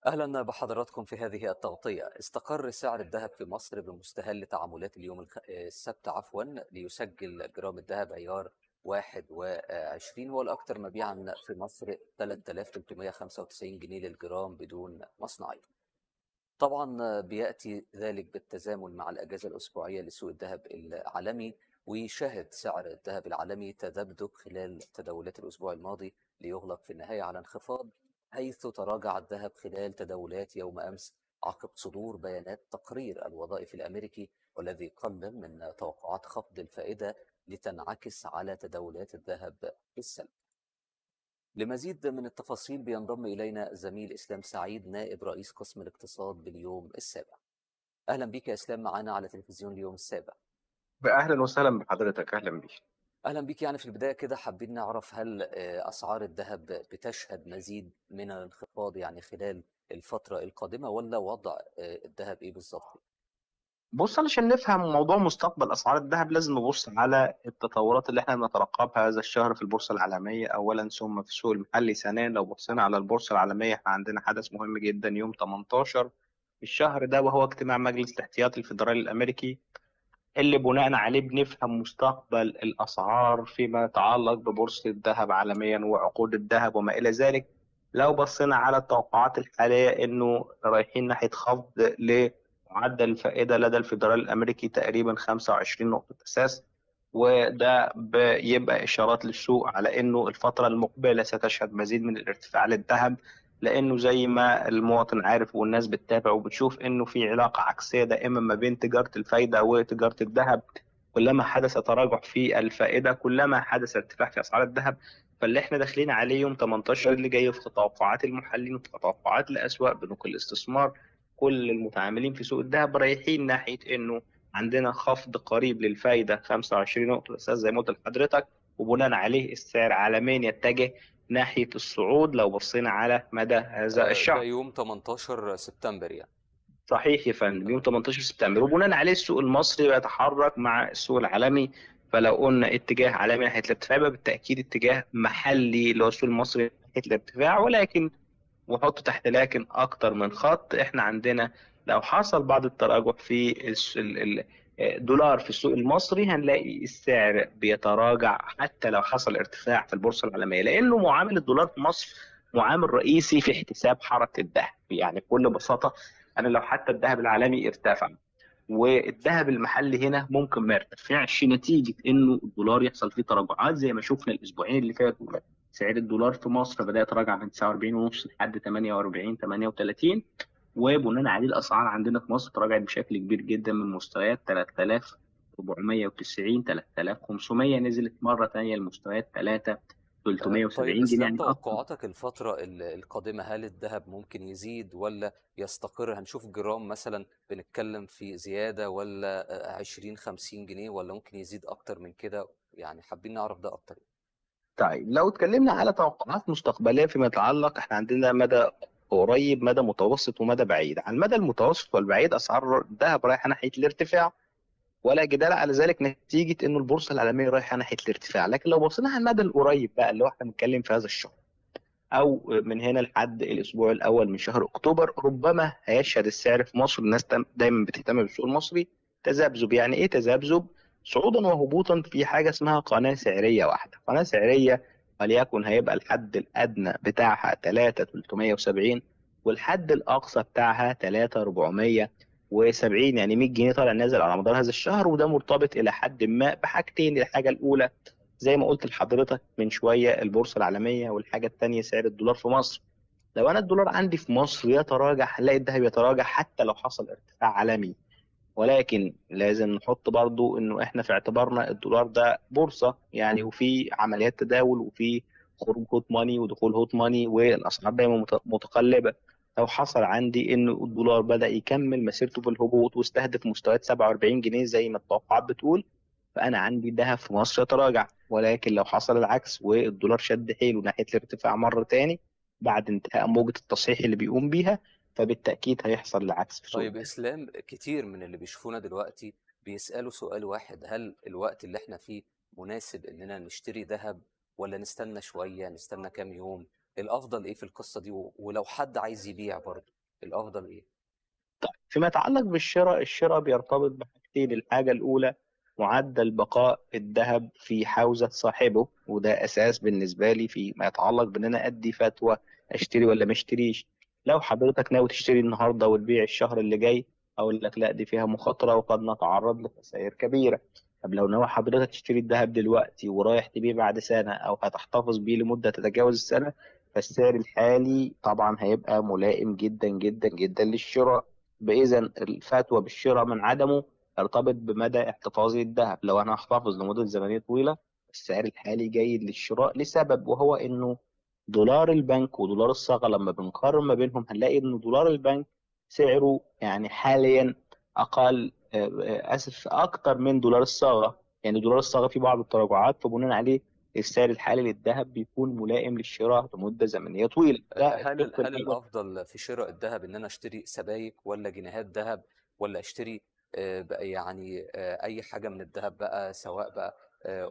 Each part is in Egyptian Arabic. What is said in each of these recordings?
أهلا بحضراتكم في هذه التغطية استقر سعر الذهب في مصر بمستهل تعاملات اليوم الخ... السبت عفوا ليسجل جرام الذهب عيار 21 هو الأكثر مبيعا في مصر 3395 جنيه للجرام بدون مصنعي طبعا بيأتي ذلك بالتزامن مع الأجازة الأسبوعية لسوق الذهب العالمي ويشهد سعر الذهب العالمي تذبذب خلال تداولات الأسبوع الماضي ليغلق في النهاية على انخفاض حيث تراجع الذهب خلال تداولات يوم أمس عقب صدور بيانات تقرير الوظائف الأمريكي والذي قلل من توقعات خفض الفائدة لتنعكس على تداولات الذهب بالسلب لمزيد من التفاصيل بينضم إلينا زميل إسلام سعيد نائب رئيس قسم الاقتصاد باليوم السابع أهلا بك يا إسلام معنا على تلفزيون اليوم السابع اهلا وسهلا بحضرتك اهلا بيك أهلا بك يعني في البداية كده حابين نعرف هل آه، أسعار الذهب بتشهد مزيد من الانخفاض يعني خلال الفترة القادمة ولا وضع آه، الذهب إيه بالظبط؟ بص علشان نفهم موضوع مستقبل اسعار الذهب لازم نبص على التطورات اللي احنا بنترقبها هذا الشهر في البورصه العالميه اولا ثم في السوق المحلي ثانيا لو بصينا على البورصه العالميه احنا عندنا حدث مهم جدا يوم 18 الشهر ده وهو اجتماع مجلس الاحتياطي الفيدرالي الامريكي اللي بناء عليه بنفهم مستقبل الأسعار فيما يتعلق ببورصة الذهب عالميا وعقود الذهب وما إلى ذلك لو بصينا على التوقعات الحالية إنه رايحين ناحية خفض لمعدل الفائدة لدى الفيدرالي الأمريكي تقريبا 25 نقطة أساس وده بيبقى إشارات للسوق على إنه الفترة المقبلة ستشهد مزيد من الارتفاع للذهب لانه زي ما المواطن عارف والناس بتتابع وبتشوف انه في علاقه عكسيه دائما ما بين تجاره الفايده وتجاره الذهب كلما حدث تراجع في الفائده كلما حدث ارتفاع في اسعار الذهب فاللي احنا داخلين عليه يوم 18 اللي جاي في توقعات المحللين وفي توقعات الاسواق بنوك الاستثمار كل المتعاملين في سوق الذهب رايحين ناحيه انه عندنا خفض قريب للفايده 25 نقطه اساس زي ما قلت لحضرتك وبناء عليه السعر عالميا يتجه ناحية الصعود لو بصينا على مدى هذا ده الشهر يوم 18 سبتمبر يعني صحيح يا فندم يوم 18 سبتمبر وبناء عليه السوق المصري بيتحرك مع السوق العالمي فلو قلنا اتجاه عالمي ناحية الارتفاع يبقى بالتأكيد اتجاه محلي اللي هو السوق المصري ناحية الارتفاع ولكن وحط تحت لكن أكتر من خط احنا عندنا لو حصل بعض التراجع في الس- ال- ال- دولار في السوق المصري هنلاقي السعر بيتراجع حتى لو حصل ارتفاع في البورصة العالمية لأنه معامل الدولار في مصر معامل رئيسي في احتساب حركة الذهب يعني بكل بساطة أنا لو حتى الذهب العالمي ارتفع والذهب المحلي هنا ممكن ما يرتفعش نتيجة إنه الدولار يحصل فيه تراجعات زي ما شفنا الأسبوعين اللي فاتوا سعر الدولار في مصر بدأ يتراجع من 49 ونص لحد 48 38 وبناء عليه الاسعار عندنا في مصر تراجعت بشكل كبير جدا من مستويات 3490 3500 نزلت مره ثانيه لمستويات 3 طيب 370 جنيه إسلام يعني اكتر توقعاتك الفترة ال- القادمة هل الذهب ممكن يزيد ولا يستقر هنشوف جرام مثلا بنتكلم في زيادة ولا آه، 20 50 جنيه ولا ممكن يزيد أكتر من كده يعني حابين نعرف ده أكتر طيب لو اتكلمنا على توقعات مستقبليه فيما يتعلق احنا عندنا مدى قريب مدى متوسط ومدى بعيد على المدى المتوسط والبعيد اسعار الذهب رايحه ناحيه الارتفاع ولا جدال على ذلك نتيجه انه البورصه العالميه رايحه ناحيه الارتفاع لكن لو بصينا على المدى القريب بقى اللي هو احنا بنتكلم في هذا الشهر او من هنا لحد الاسبوع الاول من شهر اكتوبر ربما هيشهد السعر في مصر الناس دايما دايما بتهتم بالسوق المصري تذبذب يعني ايه تذبذب صعودا وهبوطا في حاجه اسمها قناه سعريه واحده قناه سعريه وليكن هيبقى الحد الادنى بتاعها 3370 والحد الاقصى بتاعها 3470 يعني 100 جنيه طالع نازل على مدار هذا الشهر وده مرتبط الى حد ما بحاجتين الحاجه الاولى زي ما قلت لحضرتك من شويه البورصه العالميه والحاجه الثانيه سعر الدولار في مصر لو انا الدولار عندي في مصر يتراجع هنلاقي الذهب يتراجع حتى لو حصل ارتفاع عالمي ولكن لازم نحط برضو انه احنا في اعتبارنا الدولار ده بورصة يعني وفي عمليات تداول وفي خروج هوت ماني ودخول هوت ماني والاسعار دايما مت- متقلبة لو حصل عندي انه الدولار بدأ يكمل مسيرته في الهبوط واستهدف مستويات 47 جنيه زي ما التوقعات بتقول فانا عندي الذهب في مصر يتراجع ولكن لو حصل العكس والدولار شد حيله ناحية الارتفاع مرة تاني بعد انتهاء موجة التصحيح اللي بيقوم بيها فبالتأكيد هيحصل العكس في سوق طيب الذهب إسلام كتير من اللي بيشوفونا دلوقتي بيسألوا سؤال واحد هل الوقت اللي احنا فيه مناسب إننا نشتري ذهب ولا نستنى شوية نستنى كام يوم الأفضل إيه في القصة دي و- ولو حد عايز يبيع برضه الأفضل إيه؟ طيب فيما يتعلق بالشراء الشراء بيرتبط بحاجتين الحاجة الأولى معدل بقاء الذهب في حوزة صاحبه وده أساس بالنسبة لي فيما يتعلق بإن أنا أدي فتوى أشتري ولا ما أشتريش لو حضرتك ناوي تشتري النهاردة وتبيع الشهر اللي جاي أقول لك لا دي فيها مخاطرة وقد نتعرض لخسائر كبيرة طب لو ناوي حضرتك تشتري الذهب دلوقتي ورايح تبيع بعد سنة أو هتحتفظ بيه لمدة تتجاوز السنة فالسعر الحالي طبعا هيبقى ملائم جدا جدا جدا للشراء بإذا الفتوى بالشراء من عدمه يرتبط بمدى احتفاظي الذهب لو أنا هحتفظ لمدة زمنية طويلة السعر الحالي جيد للشراء لسبب وهو إنه دولار البنك ودولار الصاغة لما بنقارن ما بينهم هنلاقي إن دولار البنك سعره يعني حاليا أقل آسف أكتر من دولار الصاغة يعني دولار الصاغة فيه بعض التراجعات فبناء عليه السعر الحالي للذهب بيكون ملائم للشراء لمدة زمنية طويلة لا هل الطب هل الأول الأفضل في شراء الذهب إن أنا أشتري سبائك ولا جنيهات ذهب ولا أشتري آه، بقى يعني آه، أي حاجة من الذهب بقى سواء بقى آه،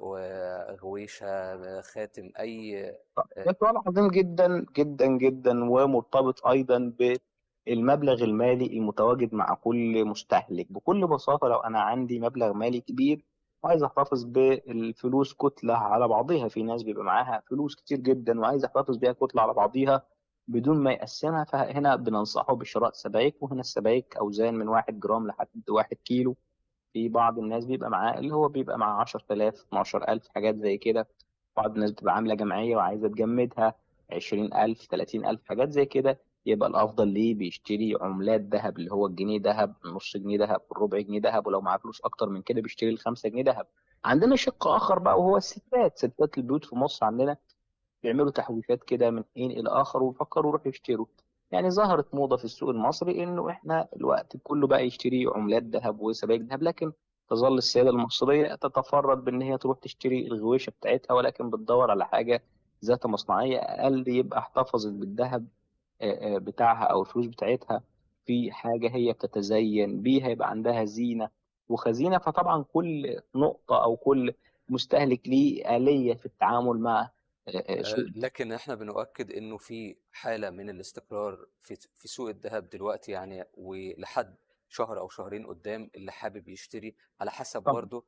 وغويشة آه، خاتم أي آه، ده سؤال عظيم جدا جدا جدا ومرتبط أيضا بالمبلغ المالي المتواجد مع كل مستهلك بكل بساطة لو أنا عندي مبلغ مالي كبير وعايز أحتفظ بالفلوس كتلة على بعضها في ناس بيبقى معاها فلوس كتير جدا وعايز أحتفظ بيها كتلة على بعضها بدون ما يقسمها فهنا بننصحه بشراء سبائك وهنا السبائك أوزان من واحد جرام لحد واحد كيلو في بعض الناس بيبقى معاه اللي هو بيبقى معاه 10000 12000 حاجات زي كده بعض الناس بتبقى عاملة جمعية وعايزة تجمدها 20000 30000 حاجات زي كده يبقى الأفضل ليه بيشتري عملات ذهب اللي هو الجنيه ذهب النص جنيه ذهب الربع جنيه ذهب ولو معاه فلوس أكتر من كده بيشتري الخمسة جنيه ذهب عندنا شق آخر بقى وهو الستات ستات البيوت في مصر عندنا بيعملوا تحويشات كده من حين إلى آخر ويفكروا يروحوا يشتروا يعني ظهرت موضة في السوق المصري إنه إحنا الوقت كله بقى يشتري عملات ذهب وسبائك ذهب لكن تظل السيدة المصرية تتفرد بإن هي تروح تشتري الغويشة بتاعتها ولكن بتدور على حاجة ذات مصنعية أقل يبقى احتفظت بالذهب آه، آه، بتاعها أو الفلوس بتاعتها في حاجة هي بتتزين بيها يبقى عندها زينة وخزينة فطبعا كل نقطة أو كل مستهلك ليه آلية في التعامل مع آه، آه، آه، سوق لكن احنا بنؤكد انه في حالة من الاستقرار في في سوق الذهب دلوقتي يعني ولحد شهر او شهرين قدام اللي حابب يشتري على حسب طبعا برضه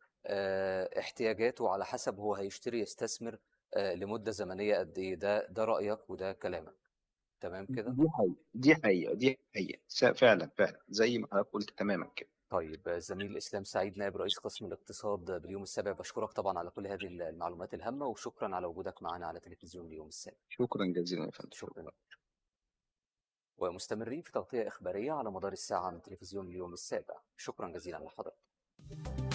آه، احتياجاته وعلى حسب هو هيشتري يستثمر آه، لمدة زمنية قد ايه ده ده رأيك وده كلامك تمام كده دي حقيقة دي حقيقة دي حقيقة س- فعلا فعلا زي ما حضرتك قلت تماما كده طيب زميل اسلام سعيد نائب رئيس قسم الاقتصاد باليوم السابع بشكرك طبعا على كل هذه المعلومات الهامة وشكرا على وجودك معنا على تلفزيون اليوم السابع شكرا جزيلا يا فندم شكرا ومستمرين في تغطية إخبارية على مدار الساعة من تلفزيون اليوم السابع شكرا جزيلا لحضرتك